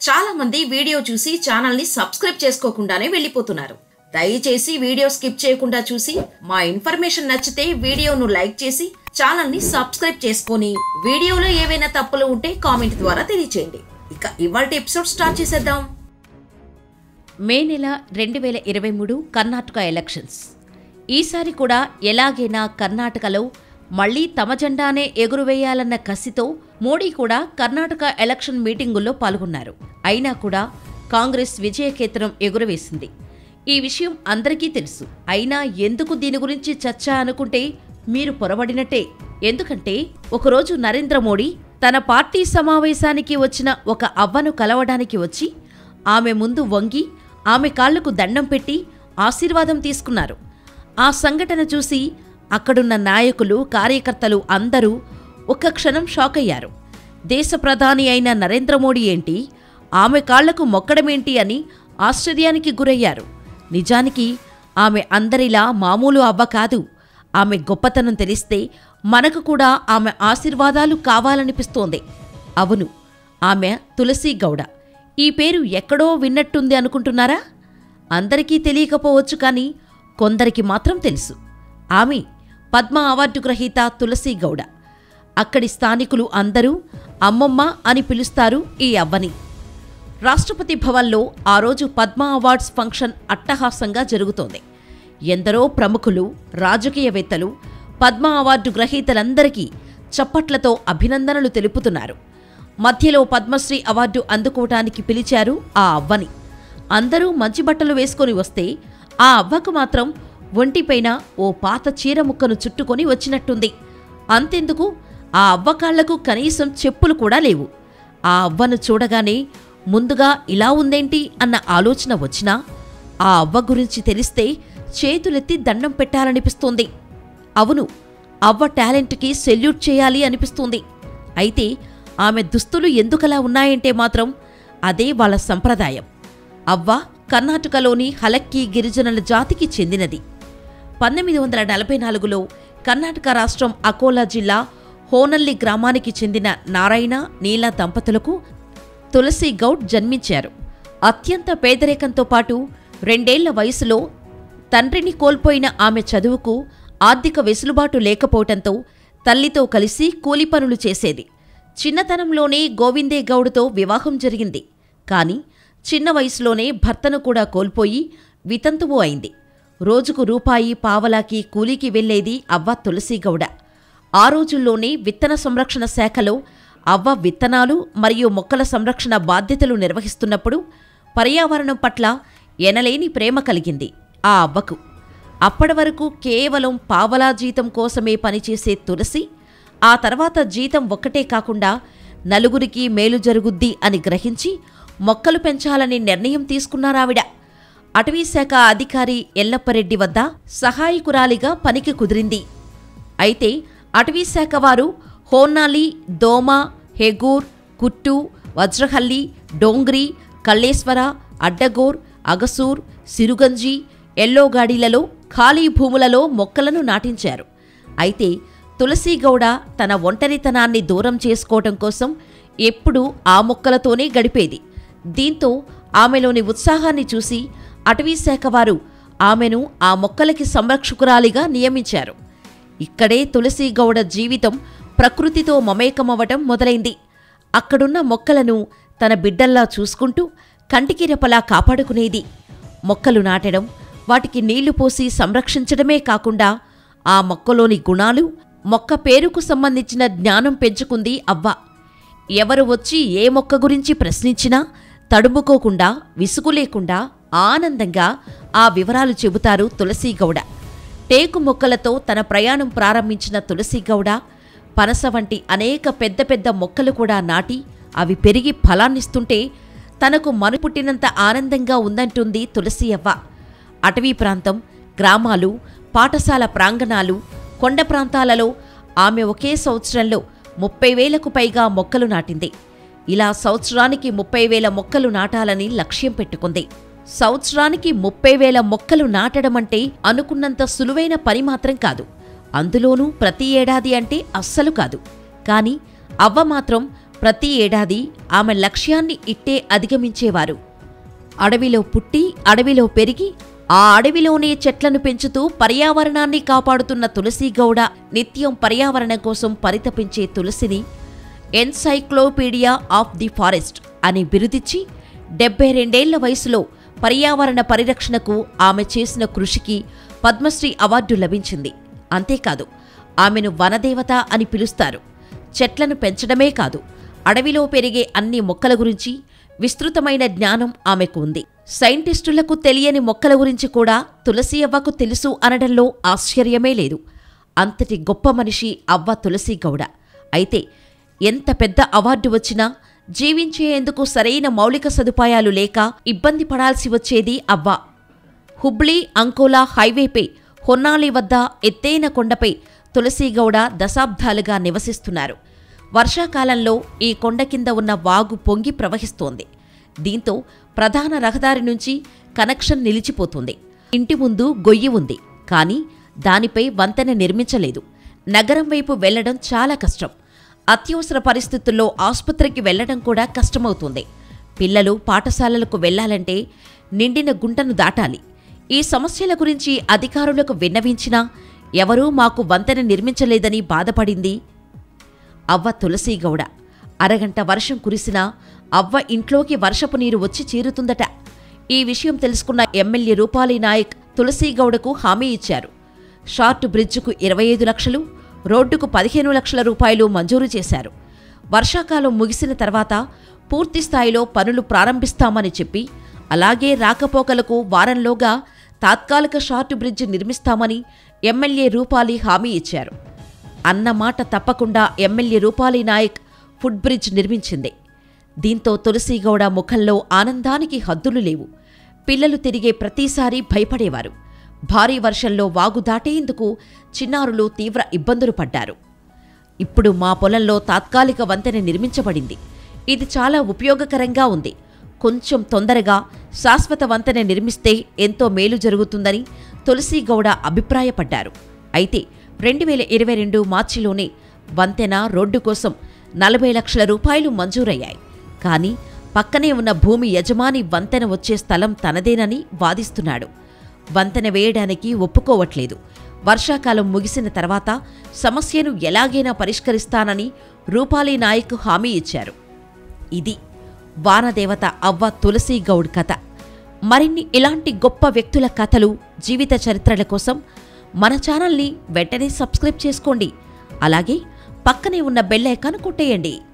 చాలా మంది వీడియో చూసి ఛానల్ ని సబ్స్క్రైబ్ చేసుకోకుండానే వెళ్ళిపోతున్నారు దయచేసి వీడియో స్కిప్ చేయకుండా చూసి మా ఇన్ఫర్మేషన్ నచ్చితే వీడియోను లైక్ చేసి ఛానల్ ని సబ్స్క్రైబ్ చేసుకొని వీడియోలో ఏవైనా తప్పులు ఉంటే కామెంట్ ద్వారా తెలియచేయండి ఇక ఇవాళ ఎపిసోడ్ స్టార్ట్ చేసేద్దాం మే నెల రెండు వేల ఇరవై మూడు కర్ణాటక ఎలక్షన్స్ ఈసారి కూడా ఎలాగైనా కర్ణాటకలో మళ్లీ తమ జెండానే ఎగురువేయాలన్న కసితో మోడీ కూడా కర్ణాటక ఎలక్షన్ మీటింగుల్లో పాల్గొన్నారు అయినా కూడా కాంగ్రెస్ విజయకేతనం ఎగురవేసింది ఈ విషయం అందరికీ తెలుసు అయినా ఎందుకు దీని గురించి చర్చ అనుకుంటే మీరు పొరబడినట్టే ఎందుకంటే ఒకరోజు నరేంద్ర మోడీ తన పార్టీ సమావేశానికి వచ్చిన ఒక అవ్వను కలవడానికి వచ్చి ఆమె ముందు వంగి ఆమె కాళ్లకు దండం పెట్టి ఆశీర్వాదం తీసుకున్నారు ఆ సంఘటన చూసి అక్కడున్న నాయకులు కార్యకర్తలు అందరూ ఒక్క క్షణం షాక్ అయ్యారు దేశ ప్రధాని అయిన నరేంద్ర మోడీ ఏంటి ఆమె కాళ్లకు మొక్కడమేంటి అని ఆశ్చర్యానికి గురయ్యారు నిజానికి ఆమె అందరిలా మామూలు అవ్వ కాదు ఆమె గొప్పతనం తెలిస్తే మనకు కూడా ఆమె ఆశీర్వాదాలు కావాలనిపిస్తోంది అవును ఆమె తులసి గౌడ ఈ పేరు ఎక్కడో విన్నట్టుంది అనుకుంటున్నారా అందరికీ తెలియకపోవచ్చు కానీ కొందరికి మాత్రం తెలుసు ఆమె పద్మ అవార్డు గ్రహీత తులసి గౌడ అక్కడి స్థానికులు అందరూ అమ్మమ్మ అని పిలుస్తారు ఈ అవ్వని రాష్ట్రపతి భవన్లో ఆ రోజు పద్మ అవార్డ్స్ ఫంక్షన్ అట్టహాసంగా జరుగుతోంది ఎందరో ప్రముఖులు రాజకీయవేత్తలు పద్మ అవార్డు గ్రహీతలందరికీ చప్పట్లతో అభినందనలు తెలుపుతున్నారు మధ్యలో పద్మశ్రీ అవార్డు అందుకోవటానికి పిలిచారు ఆ అవ్వని అందరూ మంచి బట్టలు వేసుకొని వస్తే ఆ అవ్వకు మాత్రం ఒంటిపైన ఓ పాత చీర ముక్కను చుట్టుకొని వచ్చినట్టుంది అంతెందుకు ఆ అవ్వ కాళ్లకు కనీసం చెప్పులు కూడా లేవు ఆ అవ్వను చూడగానే ముందుగా ఇలా ఉందేంటి అన్న ఆలోచన వచ్చినా ఆ అవ్వ గురించి తెలిస్తే చేతులెత్తి దండం పెట్టాలనిపిస్తోంది అవును అవ్వ టాలెంట్కి సెల్యూట్ చేయాలి అనిపిస్తుంది అయితే ఆమె దుస్తులు ఎందుకలా ఉన్నాయంటే మాత్రం అదే వాళ్ళ సంప్రదాయం అవ్వ కర్ణాటకలోని హలక్కీ గిరిజనుల జాతికి చెందినది పంతొమ్మిది వందల నలభై నాలుగులో కర్ణాటక రాష్ట్రం అకోలా జిల్లా హోనల్లి గ్రామానికి చెందిన నారాయణ నీల దంపతులకు తులసి గౌడ్ జన్మించారు అత్యంత పేదరికంతో పాటు రెండేళ్ల వయసులో తండ్రిని కోల్పోయిన ఆమె చదువుకు ఆర్థిక వెసులుబాటు లేకపోవటంతో తల్లితో కలిసి కూలి పనులు చేసేది చిన్నతనంలోనే గోవిందే గౌడ్తో వివాహం జరిగింది కాని చిన్న వయసులోనే భర్తను కూడా కోల్పోయి వితంతువు అయింది రోజుకు రూపాయి పావలాకి కూలీకి వెళ్లేది అవ్వ తులసిగౌడ ఆ రోజుల్లోనే విత్తన సంరక్షణ శాఖలో అవ్వ విత్తనాలు మరియు మొక్కల సంరక్షణ బాధ్యతలు నిర్వహిస్తున్నప్పుడు పర్యావరణం పట్ల ఎనలేని ప్రేమ కలిగింది ఆ అవ్వకు అప్పటి వరకు కేవలం పావలా జీతం కోసమే పనిచేసే తులసి ఆ తర్వాత జీతం ఒక్కటే కాకుండా నలుగురికి మేలు జరుగుద్ది అని గ్రహించి మొక్కలు పెంచాలని నిర్ణయం తీసుకున్నారావిడ అటవీశాఖ అధికారి ఎల్లప్పరెడ్డి వద్ద సహాయకురాలిగా పనికి కుదిరింది అయితే అటవీశాఖ వారు హోన్నాలి దోమ హెగూర్ కుట్టు వజ్రహల్లి డోంగ్రి కల్లేశ్వర అడ్డగోర్ అగసూర్ సిరుగంజి ఎల్లోగాడిలలో ఖాళీ భూములలో మొక్కలను నాటించారు అయితే తులసీగౌడ తన ఒంటరితనాన్ని దూరం చేసుకోవటం కోసం ఎప్పుడూ ఆ మొక్కలతోనే గడిపేది దీంతో ఆమెలోని ఉత్సాహాన్ని చూసి అటవీశాఖ వారు ఆమెను ఆ మొక్కలకి సంరక్షకురాలిగా నియమించారు ఇక్కడే తులసీగౌడ జీవితం ప్రకృతితో మమేకమవ్వటం మొదలైంది అక్కడున్న మొక్కలను తన బిడ్డల్లా చూసుకుంటూ కంటికి రెపలా కాపాడుకునేది మొక్కలు నాటడం వాటికి నీళ్లు పోసి సంరక్షించడమే కాకుండా ఆ మొక్కలోని గుణాలు మొక్క పేరుకు సంబంధించిన జ్ఞానం పెంచుకుంది అవ్వ ఎవరు వచ్చి ఏ మొక్క గురించి ప్రశ్నించినా తడుముకోకుండా విసుగు లేకుండా ఆనందంగా ఆ వివరాలు చెబుతారు తులసీగౌడ టేకు మొక్కలతో తన ప్రయాణం ప్రారంభించిన తులసీగౌడ పనస వంటి అనేక పెద్ద పెద్ద మొక్కలు కూడా నాటి అవి పెరిగి ఫలాన్నిస్తుంటే తనకు మనుపుట్టినంత ఆనందంగా ఉందంటుంది తులసి అవ్వ అటవీ ప్రాంతం గ్రామాలు పాఠశాల ప్రాంగణాలు కొండ ప్రాంతాలలో ఆమె ఒకే సంవత్సరంలో ముప్పై వేలకు పైగా మొక్కలు నాటింది ఇలా సంవత్సరానికి ముప్పై వేల మొక్కలు నాటాలని లక్ష్యం పెట్టుకుంది సంవత్సరానికి ముప్పై వేల మొక్కలు నాటడమంటే అనుకున్నంత సులువైన పని మాత్రం కాదు అందులోనూ ప్రతి ఏడాది అంటే అస్సలు కాదు కాని అవ్వ మాత్రం ప్రతి ఏడాది ఆమె లక్ష్యాన్ని ఇట్టే అధిగమించేవారు అడవిలో పుట్టి అడవిలో పెరిగి ఆ అడవిలోనే చెట్లను పెంచుతూ పర్యావరణాన్ని కాపాడుతున్న తులసి గౌడ నిత్యం పర్యావరణం కోసం పరితపించే తులసిని ఎన్సైక్లోపీడియా ఆఫ్ ది ఫారెస్ట్ అని బిరుదిచ్చి డెబ్బై రెండేళ్ల వయసులో పర్యావరణ పరిరక్షణకు ఆమె చేసిన కృషికి పద్మశ్రీ అవార్డు లభించింది అంతేకాదు ఆమెను వనదేవత అని పిలుస్తారు చెట్లను పెంచడమే కాదు అడవిలో పెరిగే అన్ని మొక్కల గురించి విస్తృతమైన జ్ఞానం ఆమెకు ఉంది సైంటిస్టులకు తెలియని మొక్కల గురించి కూడా తులసి అవ్వకు తెలుసు అనడంలో ఆశ్చర్యమే లేదు అంతటి గొప్ప మనిషి అవ్వ తులసి గౌడ అయితే ఎంత పెద్ద అవార్డు వచ్చినా జీవించేందుకు సరైన మౌలిక సదుపాయాలు లేక ఇబ్బంది పడాల్సి వచ్చేది అవ్వ హుబ్లీ అంకోలా హైవేపై హొన్నాలి వద్ద ఎత్తైన కొండపై తులసీగౌడ దశాబ్దాలుగా నివసిస్తున్నారు వర్షాకాలంలో ఈ కొండ కింద ఉన్న వాగు పొంగి ప్రవహిస్తోంది దీంతో ప్రధాన రహదారి నుంచి కనెక్షన్ నిలిచిపోతుంది ఇంటి ముందు గొయ్యి ఉంది కానీ దానిపై వంతెన నిర్మించలేదు నగరం వైపు వెళ్లడం చాలా కష్టం అత్యవసర పరిస్థితుల్లో ఆసుపత్రికి వెళ్లడం కూడా కష్టమవుతుంది పిల్లలు పాఠశాలలకు వెళ్లాలంటే నిండిన గుంటను దాటాలి ఈ సమస్యల గురించి అధికారులకు విన్నవించినా ఎవరూ మాకు వంతెన నిర్మించలేదని బాధపడింది అవ్వ తులసీగౌడ అరగంట వర్షం కురిసినా అవ్వ ఇంట్లోకి వర్షపు నీరు వచ్చి చేరుతుందట ఈ విషయం తెలుసుకున్న ఎమ్మెల్యే రూపాలి నాయక్ తులసీగౌడకు హామీ ఇచ్చారు షార్ట్ బ్రిడ్జ్కు ఇరవై ఐదు లక్షలు రోడ్డుకు పదిహేను లక్షల రూపాయలు మంజూరు చేశారు వర్షాకాలం ముగిసిన తర్వాత పూర్తి స్థాయిలో పనులు ప్రారంభిస్తామని చెప్పి అలాగే రాకపోకలకు వారంలోగా తాత్కాలిక షార్ట్ బ్రిడ్జ్ నిర్మిస్తామని ఎమ్మెల్యే రూపాలి హామీ ఇచ్చారు అన్న మాట తప్పకుండా MLA Rupali Naik foot bridge నిర్మించింది దీంతో తులసీగౌడ ముఖంలో ఆనందానికి హద్దులు లేవు పిల్లలు తిరిగే ప్రతిసారి భయపడేవారు భారీ వర్షంలో వాగు దాటేందుకు చిన్నారులు తీవ్ర ఇబ్బందులు పడ్డారు ఇప్పుడు మా పొలంలో తాత్కాలిక వంతెన నిర్మించబడింది ఇది చాలా ఉపయోగకరంగా ఉంది కొంచెం తొందరగా శాశ్వత వంతెన నిర్మిస్తే ఎంతో మేలు జరుగుతుందని తులసీగౌడ అభిప్రాయపడ్డారు అయితే రెండు వేల ఇరవై రెండు మార్చిలోనే వంతెన రోడ్డు కోసం నలభై లక్షల రూపాయలు మంజూరయ్యాయి కానీ పక్కనే ఉన్న భూమి యజమాని వంతెన వచ్చే స్థలం తనదేనని వాదిస్తున్నాడు వంతెన వేయడానికి ఒప్పుకోవట్లేదు వర్షాకాలం ముగిసిన తర్వాత సమస్యను ఎలాగైనా పరిష్కరిస్తానని రూపాలి నాయక్ హామీ ఇచ్చారు ఇది వానదేవత అవ్వ తులసి గౌడ్ కథ మరిన్ని ఇలాంటి గొప్ప వ్యక్తుల కథలు జీవిత చరిత్రల కోసం మన ఛానల్ని వెంటనే సబ్స్క్రైబ్ చేసుకోండి అలాగే పక్కనే ఉన్న బెల్ ఐకాన్ కొట్టేయండి